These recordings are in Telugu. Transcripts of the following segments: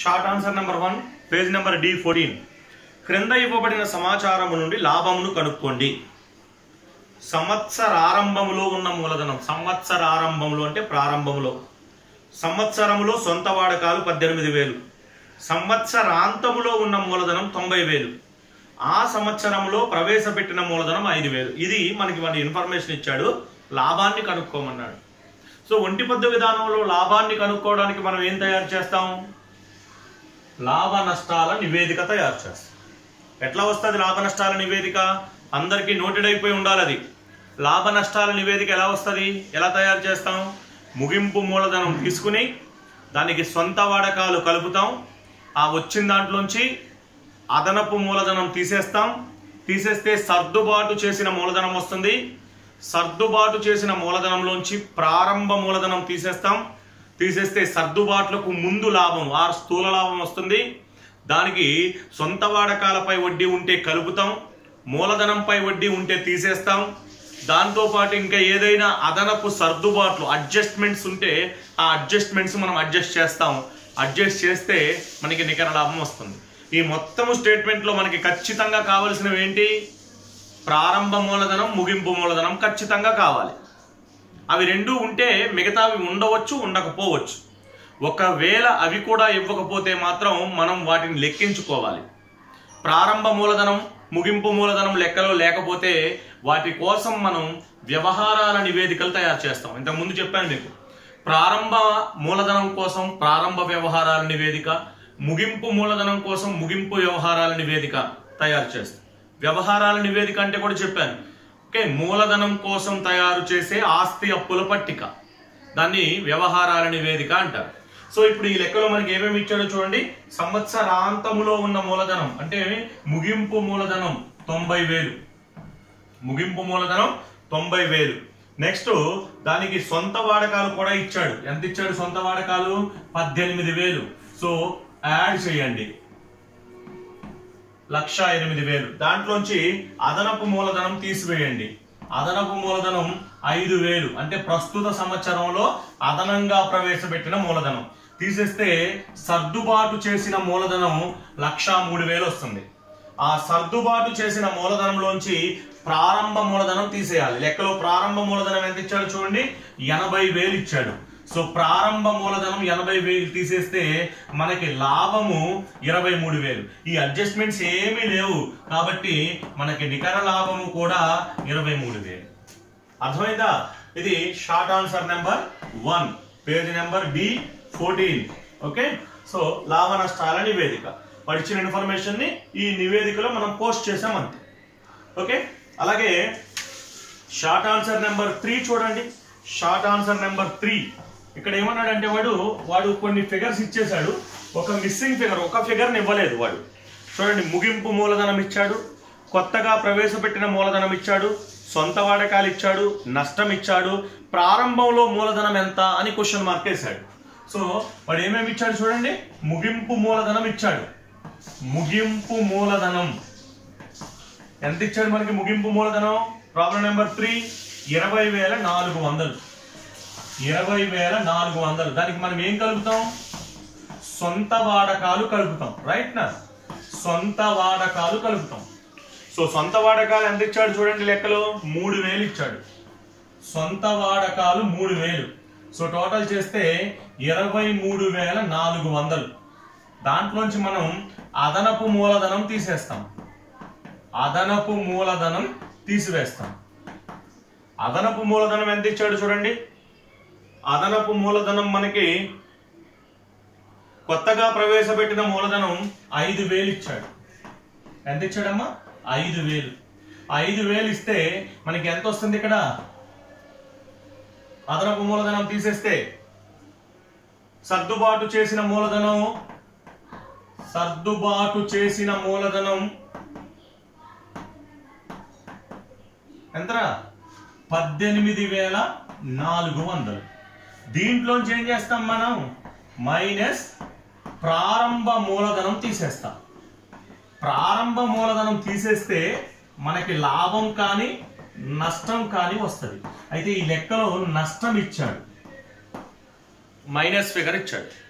short answer number one page number D fourteen క్రింద ఇవ్వబడిన సమాచారము నుండి లాభమును కనుక్కోండి సంవత్సరారంభములో ఉన్న మూలధనం సంవత్సరారంభంలో అంటే ప్రారంభంలో సంవత్సరములో సొంత వాడకాలు పద్దెనిమిది వేలు సంవత్సరాంతములో ఉన్న మూలధనం తొంభై వేలు ఆ సంవత్సరంలో ప్రవేశపెట్టిన మూలధనం ఐదు వేలు ఇది మనకి మన ఇన్ఫర్మేషన్ ఇచ్చాడు లాభాన్ని కనుక్కోమన్నాడు సో ఒంటి పద్దు విధానంలో లాభాన్ని కనుక్కోవడానికి మనం ఏం తయారు చేస్తాం లాభ నష్టాల నివేదిక తయారు చేస్తాం ఎట్లా వస్తుంది లాభ నష్టాల నివేదిక అందరికీ నోటెడ్ అయిపోయి ఉండాలి అది లాభ నష్టాల నివేదిక ఎలా వస్తుంది ఎలా తయారు చేస్తాం ముగింపు మూలధనం తీసుకుని దానికి సొంత వాడకాలు కలుపుతాం ఆ వచ్చిన దాంట్లోంచి అదనపు మూలధనం తీసేస్తాం తీసేస్తే సర్దుబాటు చేసిన మూలధనం వస్తుంది సర్దుబాటు చేసిన మూలధనంలోంచి ప్రారంభ మూలధనం తీసేస్తాం తీసేస్తే సర్దుబాట్లకు ముందు లాభం ఆ స్థూల లాభం వస్తుంది దానికి సొంత వాడకాలపై వడ్డీ ఉంటే కలుపుతాం మూలధనంపై వడ్డీ ఉంటే తీసేస్తాం దాంతో పాటు ఇంకా ఏదైనా అదనపు సర్దుబాట్లు అడ్జస్ట్మెంట్స్ ఉంటే ఆ అడ్జస్ట్మెంట్స్ మనం అడ్జస్ట్ చేస్తాం అడ్జస్ట్ చేస్తే మనకి నికర లాభం వస్తుంది ఈ మొత్తం స్టేట్మెంట్లో మనకి ఖచ్చితంగా కావలసినవి ఏంటి ప్రారంభ మూలధనం ముగింపు మూలధనం ఖచ్చితంగా కావాలి అవి రెండు ఉంటే మిగతావి ఉండవచ్చు ఉండకపోవచ్చు ఒకవేళ అవి కూడా ఇవ్వకపోతే మాత్రం మనం వాటిని లెక్కించుకోవాలి ప్రారంభ మూలధనం ముగింపు మూలధనం లెక్కలో లేకపోతే వాటి కోసం మనం వ్యవహారాల నివేదికలు తయారు చేస్తాం ఇంతకు ముందు చెప్పాను మీకు ప్రారంభ మూలధనం కోసం ప్రారంభ వ్యవహారాల నివేదిక ముగింపు మూలధనం కోసం ముగింపు వ్యవహారాల నివేదిక తయారు చేస్తాం వ్యవహారాల నివేదిక అంటే కూడా చెప్పాను ఓకే మూలధనం కోసం తయారు చేసే ఆస్తి అప్పుల పట్టిక దాన్ని వ్యవహారాల నివేదిక అంటారు సో ఇప్పుడు ఈ లెక్కలో మనకి ఏమేమి ఇచ్చాడో చూడండి సంవత్సరాంతములో ఉన్న మూలధనం అంటే ముగింపు మూలధనం తొంభై వేలు ముగింపు మూలధనం తొంభై వేలు నెక్స్ట్ దానికి సొంత వాడకాలు కూడా ఇచ్చాడు ఎంత ఇచ్చాడు సొంత వాడకాలు పద్దెనిమిది వేలు సో యాడ్ చేయండి లక్ష ఎనిమిది వేలు దాంట్లోంచి అదనపు మూలధనం తీసివేయండి అదనపు మూలధనం ఐదు వేలు అంటే ప్రస్తుత సంవత్సరంలో అదనంగా ప్రవేశపెట్టిన మూలధనం తీసేస్తే సర్దుబాటు చేసిన మూలధనం లక్ష మూడు వేలు వస్తుంది ఆ సర్దుబాటు చేసిన మూలధనంలోంచి ప్రారంభ మూలధనం తీసేయాలి లెక్కలో ప్రారంభ మూలధనం ఎంత ఇచ్చాడు చూడండి ఎనభై వేలు ఇచ్చాడు సో ప్రారంభ మూలధనం ఎనభై వేలు తీసేస్తే మనకి లాభము ఇరవై మూడు వేలు ఈ అడ్జస్ట్మెంట్స్ ఏమీ లేవు కాబట్టి మనకి నికర లాభము కూడా ఇరవై మూడు వేలు అర్థమైందా ఇది short answer number one page number D fourteen okay so లాభ నష్టాల నివేదిక పడిచిన ఇన్ఫర్మేషన్ ని ఈ నివేదికలో మనం పోస్ట్ చేసాం అంతే ఓకే అలాగే షార్ట్ ఆన్సర్ నెంబర్ త్రీ చూడండి షార్ట్ ఆన్సర్ నెంబర్ త్రీ ఇక్కడ ఏమన్నాడంటే వాడు వాడు కొన్ని ఫిగర్స్ ఇచ్చేశాడు ఒక మిస్సింగ్ ఫిగర్ ఒక ఫిగర్ని ఇవ్వలేదు వాడు చూడండి ముగింపు మూలధనం ఇచ్చాడు కొత్తగా ప్రవేశపెట్టిన మూలధనం ఇచ్చాడు సొంత వాడకాలు ఇచ్చాడు నష్టం ఇచ్చాడు ప్రారంభంలో మూలధనం ఎంత అని క్వశ్చన్ మార్క్ వేశాడు సో వాడు ఏమేమి ఇచ్చాడు చూడండి ముగింపు మూలధనం ఇచ్చాడు ముగింపు మూలధనం ఎంత ఇచ్చాడు మనకి ముగింపు మూలధనం ప్రాబ్లం నెంబర్ త్రీ ఇరవై వేల నాలుగు వందలు ఇరవై వేల నాలుగు వందలు దానికి మనం ఏం కలుపుతాం సొంత వాడకాలు కలుపుతాం రైట్ నా సొంత వాడకాలు కలుపుతాం సో సొంత వాడకాలు ఎంత ఇచ్చాడు చూడండి లెక్కలో మూడు వేలు ఇచ్చాడు సొంత వాడకాలు మూడు వేలు సో టోటల్ చేస్తే ఇరవై మూడు వేల నాలుగు వందలు దాంట్లోంచి మనం అదనపు మూలధనం తీసేస్తాం అదనపు మూలధనం తీసివేస్తాం అదనపు మూలధనం ఎంత ఇచ్చాడు చూడండి అదనపు మూలధనం మనకి కొత్తగా ప్రవేశపెట్టిన మూలధనం ఐదు వేలు ఇచ్చాడు ఎంత ఇచ్చాడమ్మా ఐదు వేలు ఐదు వేలు ఇస్తే మనకి ఎంత వస్తుంది ఇక్కడ అదనపు మూలధనం తీసేస్తే సర్దుబాటు చేసిన మూలధనం సర్దుబాటు చేసిన మూలధనం ఎంతరా పద్దెనిమిది వేల నాలుగు వందలు దీంట్లోంచి ఏం చేస్తాం మనం మైనస్ ప్రారంభ మూలధనం తీసేస్తాం ప్రారంభ మూలధనం తీసేస్తే మనకి లాభం కానీ నష్టం కానీ వస్తుంది అయితే ఈ లెక్కలో నష్టం ఇచ్చాడు మైనస్ ఫిగర్ ఇచ్చాడు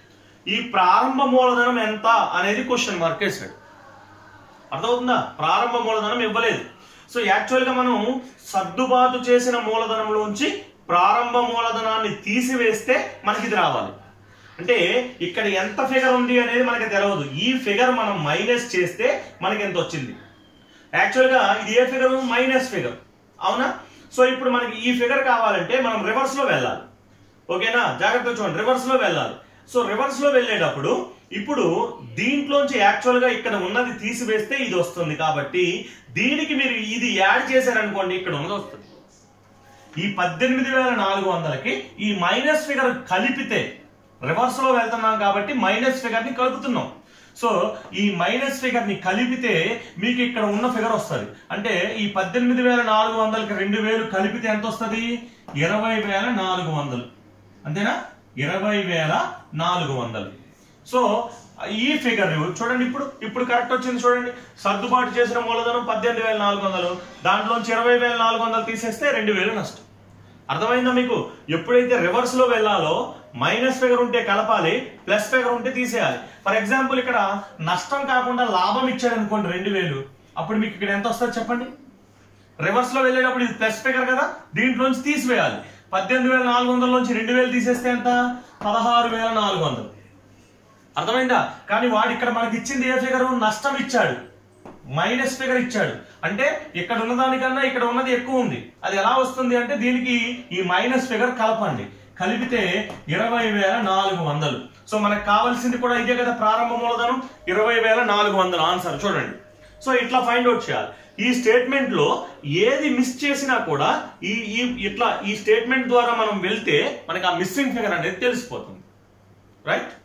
ఈ ప్రారంభ మూలధనం ఎంత అనేది క్వశ్చన్ మార్క్ వేసాడు అర్థమవుతుందా ప్రారంభ మూలధనం ఇవ్వలేదు సో యాక్చువల్ గా మనం సర్దుబాటు చేసిన మూలధనంలోంచి ప్రారంభ మూలధనాన్ని తీసివేస్తే మనకి ఇది రావాలి అంటే ఇక్కడ ఎంత ఫిగర్ ఉంది అనేది మనకి తెలియదు ఈ ఫిగర్ మనం మైనస్ చేస్తే మనకి ఎంత వచ్చింది యాక్చువల్ గా ఇది ఏ ఫిగర్ మైనస్ ఫిగర్ అవునా సో ఇప్పుడు మనకి ఈ ఫిగర్ కావాలంటే మనం రివర్స్ లో వెళ్ళాలి ఓకేనా జాగ్రత్తగా చూడండి రివర్స్ లో వెళ్ళాలి సో రివర్స్ లో వెళ్ళేటప్పుడు ఇప్పుడు దీంట్లోంచి యాక్చువల్ గా ఇక్కడ ఉన్నది తీసివేస్తే ఇది వస్తుంది కాబట్టి దీనికి మీరు ఇది యాడ్ చేశారనుకోండి ఇక్కడ ఉన్నది వస్తుంది ఈ పద్దెనిమిది వేల నాలుగు వందలకి ఈ మైనస్ ఫిగర్ కలిపితే రివర్స్ లో వెళ్తున్నాం కాబట్టి మైనస్ ఫిగర్ ని కలుపుతున్నాం సో ఈ మైనస్ ఫిగర్ ని కలిపితే మీకు ఇక్కడ ఉన్న ఫిగర్ వస్తుంది అంటే ఈ పద్దెనిమిది వేల నాలుగు వందలకి రెండు వేలు కలిపితే ఎంత వస్తుంది ఇరవై వేల నాలుగు వందలు అంతేనా ఇరవై వేల నాలుగు వందలు సో ఈ ఫిగర్ చూడండి ఇప్పుడు ఇప్పుడు కరెక్ట్ వచ్చింది చూడండి సర్దుబాటు చేసిన మూలధనం పద్దెనిమిది వేల నాలుగు వందలు దాంట్లోంచి ఇరవై వేల నాలుగు వందలు తీసేస్తే రెండు వేలు నష్టం అర్థమైందా మీకు ఎప్పుడైతే రివర్స్ లో వెళ్ళాలో మైనస్ ఫిగర్ ఉంటే కలపాలి ప్లస్ ఫిగర్ ఉంటే తీసేయాలి ఫర్ ఎగ్జాంపుల్ ఇక్కడ నష్టం కాకుండా లాభం ఇచ్చాడు అనుకోండి రెండు వేలు అప్పుడు మీకు ఇక్కడ ఎంత వస్తుంది చెప్పండి రివర్స్ లో వెళ్ళేటప్పుడు ఇది ప్లస్ ఫిగర్ కదా దీంట్లోంచి తీసివేయాలి పద్దెనిమిది వేల నాలుగు వందల నుంచి రెండు వేలు తీసేస్తే ఎంత పదహారు వేల నాలుగు వందలు అర్థమైందా కానీ వాడు ఇక్కడ మనకి ఇచ్చింది ఏ ఫిగర్ నష్టం ఇచ్చాడు మైనస్ ఫిగర్ ఇచ్చాడు అంటే ఇక్కడ ఉన్న దానికన్నా ఇక్కడ ఉన్నది ఎక్కువ ఉంది అది ఎలా వస్తుంది అంటే దీనికి ఈ మైనస్ ఫిగర్ కలపండి కలిపితే ఇరవై వేల నాలుగు వందలు సో మనకు కావాల్సింది కూడా ఇదే కదా ప్రారంభ మూలధనం ఇరవై వేల నాలుగు వందలు ఆన్సర్ చూడండి సో ఇట్లా ఫైండ్ అవుట్ చేయాలి ఈ స్టేట్మెంట్ లో ఏది మిస్ చేసినా కూడా ఈ ఈ ఇట్లా ఈ స్టేట్మెంట్ ద్వారా మనం వెళ్తే మనకి ఆ మిస్సింగ్ ఫిగర్ అనేది తెలిసిపోతుంది రైట్